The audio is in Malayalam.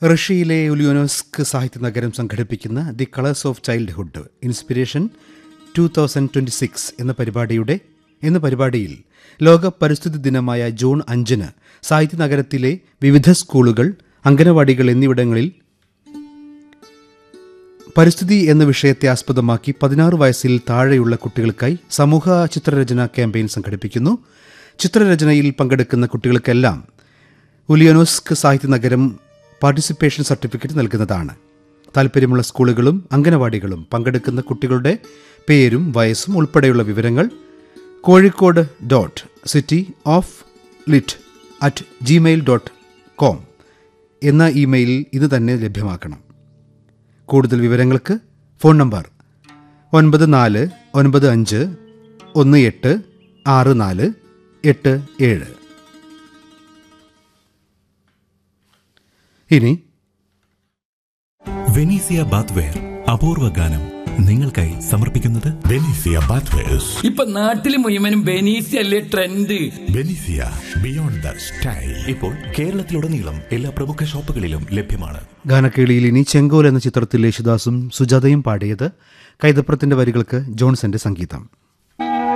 റഷ്യയിലെ ഉലിയോനോസ്ക് സാഹിത്യ നഗരം സംഘടിപ്പിക്കുന്ന the colours of childhood inspiration two thousand twenty six എന്ന പരിപാടിയുടെ എന്ന പരിപാടിയിൽ ലോക പരിസ്ഥിതി ദിനമായ ജൂൺ അഞ്ചിന് സാഹിത്യ നഗരത്തിലെ വിവിധ സ്കൂളുകൾ അംഗനവാടികൾ എന്നിവിടങ്ങളിൽ പരിസ്ഥിതി എന്ന വിഷയത്തെ ആസ്പദമാക്കി പതിനാറ് വയസ്സിൽ താഴെയുള്ള കുട്ടികൾക്കായി സമൂഹ ചിത്രരചന ക്യാമ്പയിൻ സംഘടിപ്പിക്കുന്നു ചിത്രരചനയിൽ പങ്കെടുക്കുന്ന കുട്ടികൾക്കെല്ലാം ഉലിയനോസ്ക് സാഹിത്യ നഗരം പാർട്ടിസിപ്പേഷൻ സർട്ടിഫിക്കറ്റ് നൽകുന്നതാണ് താൽപ്പര്യമുള്ള സ്കൂളുകളും അംഗനവാടികളും പങ്കെടുക്കുന്ന കുട്ടികളുടെ പേരും വയസ്സും ഉൾപ്പെടെയുള്ള വിവരങ്ങൾ Kozhikode dot city of lit at Gmail dot com എന്ന ഇമെയിലിൽ ഇത് തന്നെ ലഭ്യമാക്കണം കൂടുതൽ വിവരങ്ങൾക്ക് ഫോൺ നമ്പർ ഒൻപത് നാല് ഒൻപത് അഞ്ച് ഒന്ന് എട്ട് ആറ് നാല് എട്ട് ഏഴ് ഇനി വെനീസിയ ബാത്ത്വെയർ അപൂർവ ഗാനം നിങ്ങൾക്കായി സമർപ്പിക്കുന്നത് ബെനീസിയ ബാത്വേഴ്സ് ഇപ്പൊ നാട്ടില് മുഴുവനും ബെനീസി അല്ലേ ട്രെൻഡ് ബെനീസിയ ബിയോണ്ട് ദ സ്റ്റൈൽ ഇപ്പോൾ കേരളത്തിലുടനീളം എല്ലാ പ്രമുഖ ഷോപ്പുകളിലും ലഭ്യമാണ് ഗാനക്കേളിയിൽ ഇനി ചെങ്കോൽ എന്ന ചിത്രത്തിൽ യേശുദാസും സുജാതയും പാടിയത് കൈതപ്രത്തിന്റെ വരികൾക്ക് ജോൺസന്റെ സംഗീതം